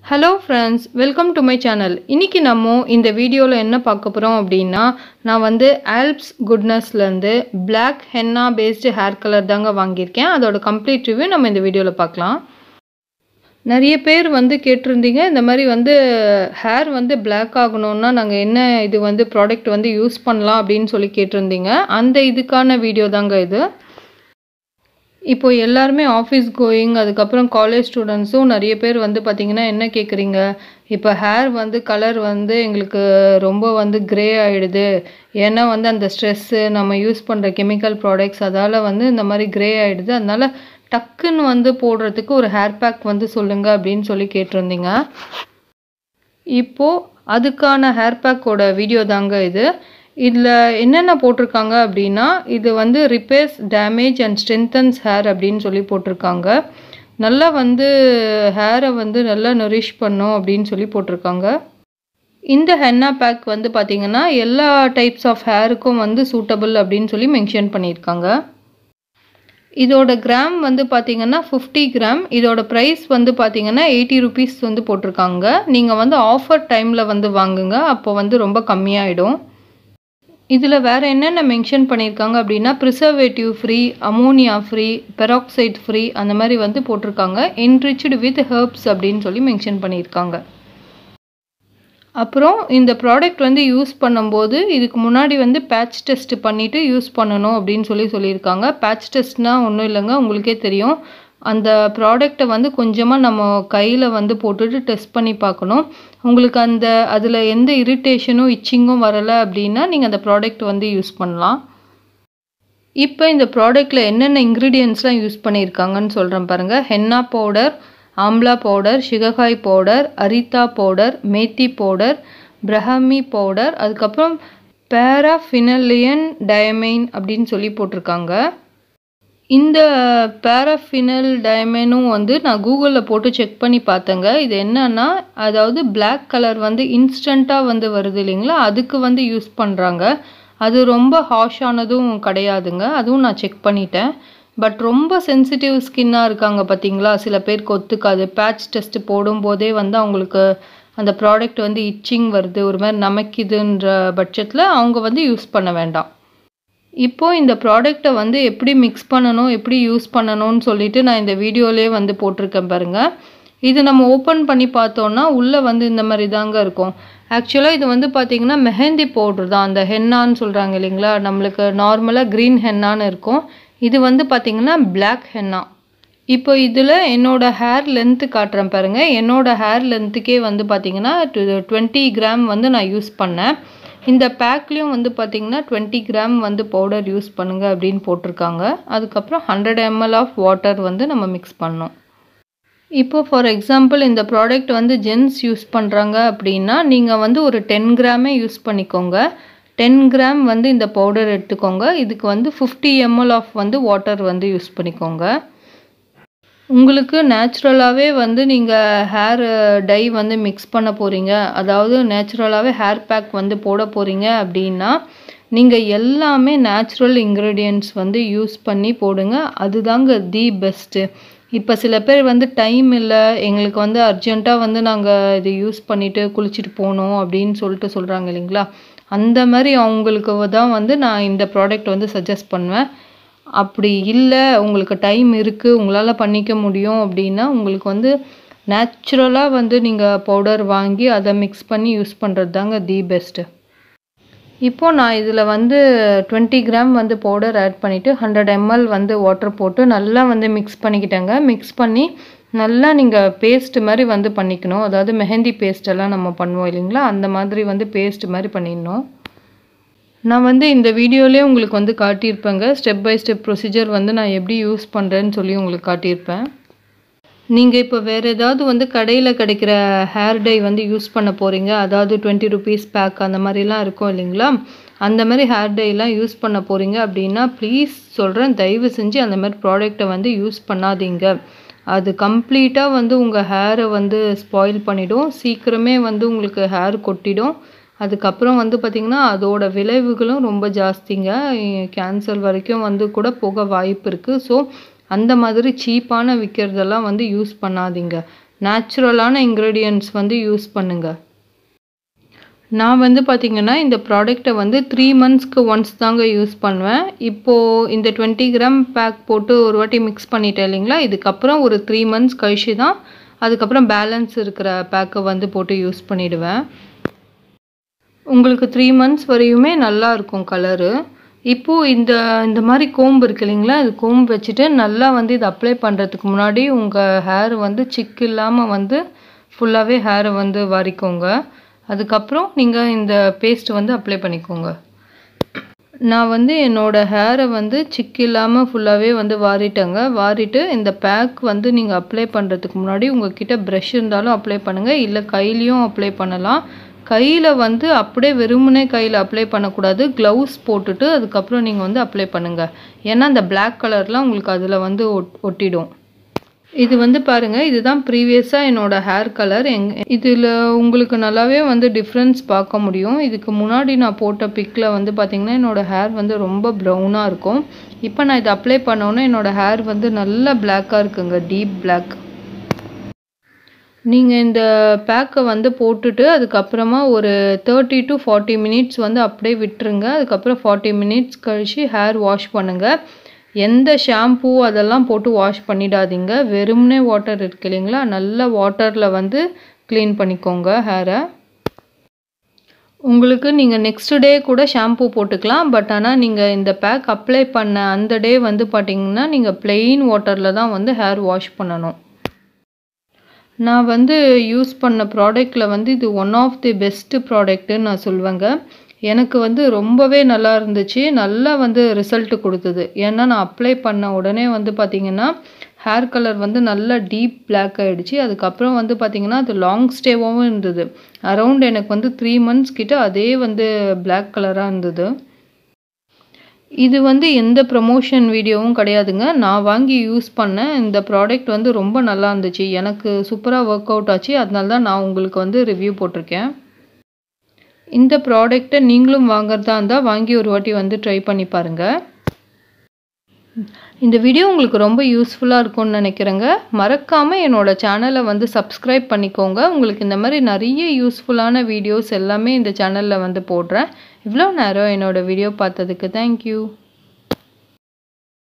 hello friends welcome to my channel இன்றைக்கி நம்ம இந்த வீடியோவில் என்ன பார்க்க போகிறோம் அப்படின்னா நான் வந்து ஆல்ப்ஸ் குட்னஸ்லேருந்து Black henna based hair colour தாங்க வாங்கியிருக்கேன் அதோட கம்ப்ளீட் ரிவ்யூ நம்ம இந்த வீடியோவில் பார்க்கலாம் நிறைய பேர் வந்து கேட்டிருந்தீங்க இந்த மாதிரி வந்து ஹேர் வந்து Black ஆகணும்னா நாங்கள் என்ன இது வந்து ப்ராடக்ட் வந்து யூஸ் பண்ணலாம் அப்படின்னு சொல்லி கேட்டிருந்தீங்க அந்த இதுக்கான வீடியோ தாங்க இது இப்போ எல்லாருமே ஆஃபீஸ் கோயிங் அதுக்கப்புறம் காலேஜ் ஸ்டூடெண்ட்ஸும் நிறைய பேர் வந்து பார்த்திங்கன்னா என்ன கேட்குறீங்க இப்போ ஹேர் வந்து கலர் வந்து எங்களுக்கு ரொம்ப வந்து க்ரே ஆகிடுது ஏன்னா வந்து அந்த ஸ்ட்ரெஸ்ஸு நம்ம யூஸ் பண்ணுற கெமிக்கல் ப்ராடக்ட்ஸ் அதால் வந்து இந்த மாதிரி க்ரே ஆகிடுது அதனால டக்குன்னு வந்து போடுறதுக்கு ஒரு ஹேர் பேக் வந்து சொல்லுங்கள் அப்படின்னு சொல்லி கேட்டிருந்தீங்க இப்போது அதுக்கான ஹேர் பேக்கோட வீடியோ தாங்க இது இதில் என்னென்ன போட்டிருக்காங்க அப்படின்னா இது வந்து repairs damage and strengthens hair அப்படின்னு சொல்லி போட்டிருக்காங்க நல்லா வந்து ஹேரை வந்து நல்லா நரிஷ் பண்ணும் அப்படின்னு சொல்லி போட்டிருக்காங்க இந்த ஹென்னா பேக் வந்து பார்த்திங்கன்னா எல்லா டைப்ஸ் ஆஃப் ஹேருக்கும் வந்து சூட்டபிள் அப்படின்னு சொல்லி மென்ஷன் பண்ணியிருக்காங்க இதோட கிராம் வந்து பார்த்தீங்கன்னா ஃபிஃப்டி கிராம் இதோட ப்ரைஸ் வந்து பார்த்தீங்கன்னா எயிட்டி ருபீஸ் வந்து போட்டிருக்காங்க நீங்கள் வந்து ஆஃபர் டைமில் வந்து வாங்குங்க அப்போ வந்து ரொம்ப கம்மியாயிடும் இதில் வேறு என்னென்ன மென்ஷன் பண்ணியிருக்காங்க அப்படின்னா preservative free ammonia free peroxide free அந்த மாதிரி வந்து போட்டிருக்காங்க என்ரிச்டு வித் ஹெர்ப்ஸ் அப்படின்னு சொல்லி மென்ஷன் பண்ணியிருக்காங்க அப்புறம் இந்த ப்ராடக்ட் வந்து யூஸ் பண்ணும்போது இதுக்கு முன்னாடி வந்து பேட்ச் டெஸ்ட் பண்ணிவிட்டு யூஸ் பண்ணணும் அப்படின்னு சொல்லி சொல்லியிருக்காங்க பேட்ச் டெஸ்ட்னால் ஒன்றும் இல்லைங்க உங்களுக்கே தெரியும் அந்த ப்ராடக்டை வந்து கொஞ்சமாக நம்ம கையில் வந்து போட்டுட்டு டெஸ்ட் பண்ணி பார்க்கணும் உங்களுக்கு அந்த அதில் எந்த இரிட்டேஷனும் இச்சிங்கும் வரலை அப்படின்னா நீங்கள் அந்த ப்ராடக்ட் வந்து யூஸ் பண்ணலாம் இப்போ இந்த ப்ராடக்டில் என்னென்ன இன்க்ரீடியன்ட்ஸ்லாம் யூஸ் பண்ணியிருக்காங்கன்னு சொல்கிறேன் பாருங்கள் henna powder amla powder shikakai powder aritha powder methi powder brahmi powder அதுக்கப்புறம் பேராஃபினலியன் டயமைன் அப்படின்னு சொல்லி போட்டிருக்காங்க இந்த பேராஃபினல் டயமைனும் வந்து நான் கூகுளில் போட்டு செக் பண்ணி பார்த்தேங்க இது என்னன்னா அதாவது பிளாக் கலர் வந்து இன்ஸ்டண்ட்டாக வந்து வருது இல்லைங்களா அதுக்கு வந்து யூஸ் பண்ணுறாங்க அது ரொம்ப ஹாஷானதும் கிடையாதுங்க அதுவும் நான் செக் பண்ணிட்டேன் பட் ரொம்ப சென்சிட்டிவ் ஸ்கின்னாக இருக்காங்க பார்த்தீங்களா சில பேருக்கு ஒத்துக்காது பேட்ச் டெஸ்ட் போடும்போதே வந்து அவங்களுக்கு அந்த ப்ராடக்ட் வந்து இச்சிங் வருது ஒரு மாதிரி நமக்குதுன்ற பட்சத்தில் அவங்க வந்து யூஸ் பண்ண வேண்டாம் இப்போது இந்த ப்ராடக்டை வந்து எப்படி மிக்ஸ் பண்ணணும் எப்படி யூஸ் பண்ணணும்னு சொல்லிட்டு நான் இந்த வீடியோலேயே வந்து போட்டிருக்கேன் பாருங்கள் இது நம்ம ஓப்பன் பண்ணி பார்த்தோன்னா உள்ளே வந்து இந்த மாதிரி தாங்க இருக்கும் ஆக்சுவலாக இது வந்து பார்த்திங்கன்னா மெஹந்தி பவுட்ரு தான் அந்த ஹென்னான்னு சொல்கிறாங்க இல்லைங்களா நம்மளுக்கு நார்மலாக க்ரீன் ஹென்னான்னு இருக்கும் இது வந்து பார்த்திங்கன்னா பிளாக் ஹென்னா இப்போ இதில் என்னோடய ஹேர் லென்த்து காட்டுறேன் பாருங்கள் என்னோடய ஹேர் லென்த்துக்கே வந்து பார்த்திங்கன்னா டுவெண்ட்டி கிராம் வந்து நான் யூஸ் பண்ணேன் இந்த பேக்லேயும் வந்து பார்த்திங்கன்னா டுவெண்ட்டி கிராம் வந்து பவுடர் யூஸ் பண்ணுங்கள் அப்படின்னு போட்டிருக்காங்க அதுக்கப்புறம் ஹண்ட்ரட் எம்எல் ஆஃப் வாட்டர் வந்து நம்ம மிக்ஸ் பண்ணோம் இப்போ ஃபார் எக்ஸாம்பிள் இந்த ப்ராடக்ட் வந்து ஜென்ஸ் யூஸ் பண்ணுறாங்க அப்படின்னா நீங்கள் வந்து ஒரு டென் கிராமே யூஸ் பண்ணிக்கோங்க டென் கிராம் வந்து இந்த பவுடர் எடுத்துக்கோங்க இதுக்கு வந்து ஃபிஃப்டி எம்எல் ஆஃப் வந்து வாட்டர் வந்து யூஸ் பண்ணிக்கோங்க உங்களுக்கு நேச்சுரலாகவே வந்து நீங்கள் ஹேர் டை வந்து மிக்ஸ் பண்ண போகிறீங்க அதாவது நேச்சுரலாகவே ஹேர் பேக் வந்து போட போகிறீங்க அப்படின்னா நீங்கள் எல்லாமே நேச்சுரல் இன்க்ரீடியன்ட்ஸ் வந்து யூஸ் பண்ணி போடுங்க அதுதாங்க தி பெஸ்ட்டு இப்போ சில பேர் வந்து டைம் இல்லை எங்களுக்கு வந்து அர்ஜெண்ட்டாக வந்து நாங்கள் இது யூஸ் பண்ணிவிட்டு குளிச்சுட்டு போகணும் அப்படின்னு சொல்லிட்டு சொல்கிறாங்க இல்லைங்களா அந்த மாதிரி அவங்களுக்கு தான் வந்து நான் இந்த ப்ராடக்ட் வந்து சஜஸ்ட் பண்ணுவேன் அப்படி இல்லை உங்களுக்கு டைம் இருக்குது உங்களால் பண்ணிக்க முடியும் அப்படின்னா உங்களுக்கு வந்து நேச்சுரலாக வந்து நீங்கள் பவுடர் வாங்கி அதை மிக்ஸ் பண்ணி யூஸ் பண்ணுறது தாங்க தி பெஸ்ட்டு இப்போது நான் இதில் வந்து டுவெண்ட்டி கிராம் வந்து பவுடர் ஆட் பண்ணிவிட்டு ஹண்ட்ரட் எம்எல் வந்து வாட்டர் போட்டு நல்லா வந்து மிக்ஸ் பண்ணிக்கிட்டேங்க மிக்ஸ் பண்ணி நல்லா நீங்கள் பேஸ்ட் மாதிரி வந்து பண்ணிக்கணும் அதாவது மெஹந்தி பேஸ்டெல்லாம் நம்ம பண்ணுவோம் இல்லைங்களா அந்த மாதிரி வந்து பேஸ்ட் மாதிரி பண்ணிடணும் நான் வந்து இந்த வீடியோலேயே உங்களுக்கு வந்து காட்டியிருப்பேங்க ஸ்டெப் பை ஸ்டெப் ப்ரொசீஜர் வந்து நான் எப்படி யூஸ் பண்ணுறேன்னு சொல்லி உங்களுக்கு காட்டியிருப்பேன் நீங்கள் இப்போ வேறு ஏதாவது வந்து கடையில் கிடைக்கிற ஹேர் டை வந்து யூஸ் பண்ண போகிறீங்க அதாவது டுவெண்ட்டி ருபீஸ் பேக் அந்த மாதிரிலாம் இருக்கும் இல்லைங்களா அந்த மாதிரி ஹேர் டைலாம் யூஸ் பண்ண போகிறீங்க அப்படின்னா ப்ளீஸ் சொல்கிறேன் தயவு செஞ்சு அந்த மாதிரி ப்ராடக்டை வந்து யூஸ் பண்ணாதீங்க அது கம்ப்ளீட்டாக வந்து உங்கள் ஹேரை வந்து ஸ்பாயில் பண்ணிடும் சீக்கிரமே வந்து உங்களுக்கு ஹேர் கொட்டிடும் அதுக்கப்புறம் வந்து பார்த்திங்கன்னா அதோட விளைவுகளும் ரொம்ப ஜாஸ்திங்க கேன்சர் வரைக்கும் வந்து கூட போக வாய்ப்பு இருக்குது ஸோ அந்த மாதிரி சீப்பான விற்கிறதெல்லாம் வந்து யூஸ் பண்ணாதீங்க நேச்சுரலான இன்க்ரீடியன்ட்ஸ் வந்து யூஸ் பண்ணுங்கள் நான் வந்து பார்த்திங்கன்னா இந்த ப்ராடக்டை வந்து த்ரீ மந்த்ஸ்க்கு ஒன்ஸ் தாங்க யூஸ் பண்ணுவேன் இப்போது இந்த டுவெண்ட்டி கிராம் பேக் போட்டு ஒரு வாட்டி மிக்ஸ் பண்ணிட்டேன் இல்லைங்களா இதுக்கப்புறம் ஒரு த்ரீ மந்த்ஸ் கழிச்சு தான் அதுக்கப்புறம் பேலன்ஸ் இருக்கிற பேக்கை வந்து போட்டு யூஸ் பண்ணிவிடுவேன் உங்களுக்கு த்ரீ மந்த்ஸ் வரையுமே நல்லா இருக்கும் கலரு இப்போது இந்த இந்த மாதிரி கோம்பு இருக்கு இல்லைங்களா இது கோம்பு வச்சுட்டு நல்லா வந்து இது அப்ளை பண்ணுறதுக்கு முன்னாடி உங்கள் ஹேர் வந்து சிக்கு இல்லாமல் வந்து ஃபுல்லாகவே ஹேரை வந்து வாரிக்கோங்க அதுக்கப்புறம் நீங்கள் இந்த பேஸ்ட் வந்து அப்ளை பண்ணிக்கோங்க நான் வந்து என்னோடய ஹேரை வந்து சிக்கு இல்லாமல் ஃபுல்லாகவே வந்து வாரிட்டேங்க வாரிட்டு இந்த பேக் வந்து நீங்கள் அப்ளை பண்ணுறதுக்கு முன்னாடி உங்ககிட்ட ப்ரஷ் இருந்தாலும் அப்ளை பண்ணுங்கள் இல்லை கையிலையும் அப்ளை பண்ணலாம் கையில் வந்து அப்படியே வெறுமனே கையில் அப்ளை பண்ணக்கூடாது க்ளவுஸ் போட்டுட்டு அதுக்கப்புறம் நீங்கள் வந்து அப்ளை பண்ணுங்கள் ஏன்னா அந்த பிளாக் கலர்லாம் உங்களுக்கு அதில் வந்து ஒட் ஒட்டிடும் இது வந்து பாருங்கள் இதுதான் ப்ரீவியஸாக என்னோடய ஹேர் கலர் எங் இதில் உங்களுக்கு நல்லாவே வந்து டிஃப்ரென்ஸ் பார்க்க முடியும் இதுக்கு முன்னாடி நான் போட்ட பிக்கில் வந்து பார்த்திங்கன்னா என்னோடய ஹேர் வந்து ரொம்ப ப்ரௌனாக இருக்கும் இப்போ நான் இதை அப்ளை பண்ணோன்னே என்னோடய ஹேர் வந்து நல்ல பிளாக்காக இருக்குங்க டீப் பிளாக் நீங்கள் இந்த பேக்கை வந்து போட்டுட்டு அதுக்கப்புறமா ஒரு தேர்ட்டி டு ஃபார்ட்டி மினிட்ஸ் வந்து அப்படியே விட்டுருங்க அதுக்கப்புறம் ஃபார்ட்டி மினிட்ஸ் கழித்து ஹேர் வாஷ் பண்ணுங்கள் எந்த ஷாம்பூ அதெல்லாம் போட்டு வாஷ் பண்ணிடாதீங்க வெறும்னே வாட்டர் இருக்கு இல்லைங்களா நல்ல வாட்டரில் வந்து க்ளீன் பண்ணிக்கோங்க ஹேரை உங்களுக்கு நீங்கள் நெக்ஸ்ட் டே கூட ஷாம்பூ போட்டுக்கலாம் பட் ஆனால் நீங்கள் இந்த பேக் அப்ளை பண்ண அந்த டே வந்து பார்த்தீங்கன்னா நீங்கள் ப்ளெயின் வாட்டரில் தான் வந்து ஹேர் வாஷ் பண்ணணும் நான் வந்து யூஸ் பண்ண ப்ராடக்டில் வந்து இது ஒன் ஆஃப் தி பெஸ்ட்டு ப்ராடக்ட்டுன்னு நான் சொல்லுவேங்க எனக்கு வந்து ரொம்பவே நல்லா இருந்துச்சு நல்லா வந்து ரிசல்ட்டு கொடுத்தது ஏன்னா நான் அப்ளை பண்ண உடனே வந்து பார்த்திங்கன்னா ஹேர் கலர் வந்து நல்லா டீப் பிளாக் ஆகிடுச்சு அதுக்கப்புறம் வந்து பார்த்திங்கன்னா அது லாங் ஸ்டேவாகவும் இருந்தது அரவுண்ட் எனக்கு வந்து த்ரீ மந்த்ஸ் கிட்ட அதே வந்து பிளாக் கலராக இருந்தது இது வந்து எந்த ப்ரமோஷன் வீடியோவும் கிடையாதுங்க நான் வாங்கி யூஸ் பண்ணேன் இந்த ப்ராடக்ட் வந்து ரொம்ப நல்லா இருந்துச்சு எனக்கு சூப்பராக ஒர்க் அவுட் ஆச்சு அதனால தான் நான் உங்களுக்கு வந்து ரிவ்யூ போட்டிருக்கேன் இந்த ப்ராடக்டை நீங்களும் வாங்குறதா இருந்தால் வாங்கி ஒரு வாட்டி வந்து ட்ரை பண்ணி பாருங்கள் இந்த வீடியோ உங்களுக்கு ரொம்ப யூஸ்ஃபுல்லாக இருக்கும்னு நினைக்கிறேங்க மறக்காமல் என்னோடய சேனலை வந்து சப்ஸ்கிரைப் பண்ணிக்கோங்க உங்களுக்கு இந்த மாதிரி நிறைய யூஸ்ஃபுல்லான வீடியோஸ் எல்லாமே இந்த சேனலில் வந்து போடுறேன் இவ்வளோ நேரம் என்னோடய வீடியோ பார்த்ததுக்கு தேங்க்யூ